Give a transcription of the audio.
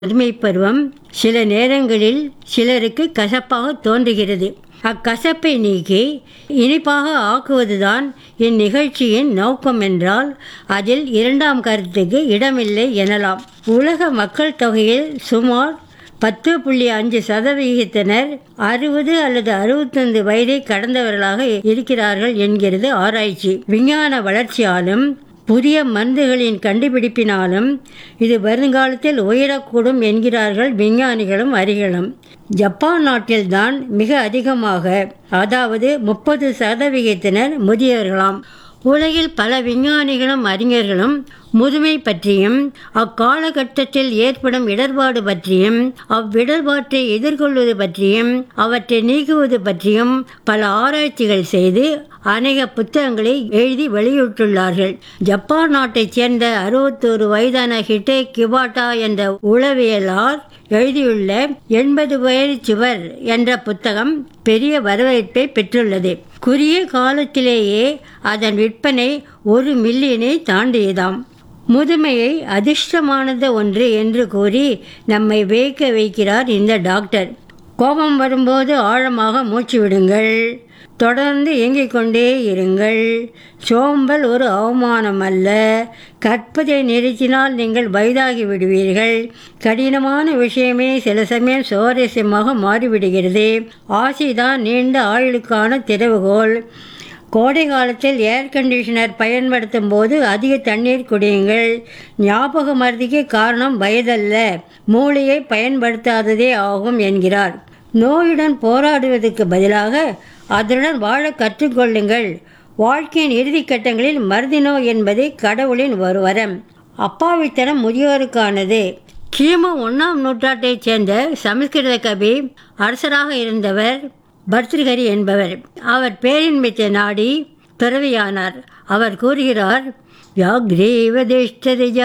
முதுமைப் பருவம் சில நேரங்களில் சிலருக்கு கசப்பாக தோன்றுகிறது அக்கசப்பை நீக்கி இனிப்பாக ஆக்குவதுதான் இந்நிகழ்ச்சியின் நோக்கம் என்றால் அதில் இரண்டாம் கருத்துக்கு இடமில்லை எனலாம் உலக மக்கள் தொகையில் சுமார் பத்து புள்ளி அஞ்சு சதவிகிதத்தினர் அறுபது அல்லது அறுபத்தைந்து வயதை கடந்தவர்களாக இருக்கிறார்கள் என்கிறது ஆராய்ச்சி விஞ்ஞான வளர்ச்சியாலும் புதிய மருந்துகளின் கண்டுபிடிப்பினாலும் இது வருங்காலத்தில் உயரக்கூடும் என்கிறார்கள் விஞ்ஞானிகளும் அறிகளும் ஜப்பான் நாட்டில்தான் மிக அதிகமாக அதாவது முப்பது சதவிகிதத்தினர் முதியவர்களாம் உலகில் பல விஞ்ஞானிகளும் அறிஞர்களும் முதுமை பற்றியும் அக்காலகட்டத்தில் ஏற்படும் இடர்பாடு பற்றியும் அவ்விடர்பாட்டை எதிர்கொள்வது பற்றியும் அவற்றை நீக்குவது பற்றியும் பல ஆராய்ச்சிகள் செய்து அநேக புத்தகங்களை எழுதி வெளியிட்டுள்ளார்கள் ஜப்பான் நாட்டைச் சேர்ந்த அறுபத்தோரு வயதான ஹிட்டே கிபாட்டா என்ற உளவியலார் எழுதியுள்ள எண்பது வயது சுவர் என்ற புத்தகம் பெரிய வரவேற்பை பெற்றுள்ளது குறுகிய காலத்திலேயே அதன் விற்பனை ஒரு மில்லியனை தாண்டியதாம் முதுமையை அதிர்ஷ்டமானது ஒன்று என்று கூறி நம்மை வியக்க வைக்கிறார் இந்த டாக்டர் கோபம் வரும்போது ஆழமாக மூச்சு விடுங்கள் தொடர்ந்து இயங்கிக் கொண்டே இருங்கள் சோம்பல் ஒரு அவமானம் அல்ல கற்பதை நிறுத்தினால் நீங்கள் வயதாகி விடுவீர்கள் கடினமான விஷயமே சில சமயம் சுவாரஸ்யமாக மாறிவிடுகிறது ஆசைதான் நீண்ட ஆயுளுக்கான திறவுகோல் கோடை காலத்தில் ஏர் கண்டிஷனர் பயன்படுத்தும் போது அதிக தண்ணீர் குடியுங்கள் ஞாபக மருதிக்கு காரணம் வயதல்ல மூளையை பயன்படுத்தாததே ஆகும் என்கிறார் நோயுடன் போராடுவதற்கு பதிலாக அதனுடன் வாழ கற்றுக்கொள்ளுங்கள் வாழ்க்கையின் இறுதி கட்டங்களில் மருதி நோய் என்பது கடவுளின் ஒரு வரம் அப்பாவித்தனம் முதியோருக்கானது கிமு ஒன்றாம் நூற்றாட்டைச் சேர்ந்த சமஸ்கிருத கவி அரசராக இருந்தவர் பர்திருஹரி என்பவர் அவர் பேரின்மித்த நாடி துறவியானார் அவர் கூறுகிறார் வியாக்ரேவதிஷ்டதி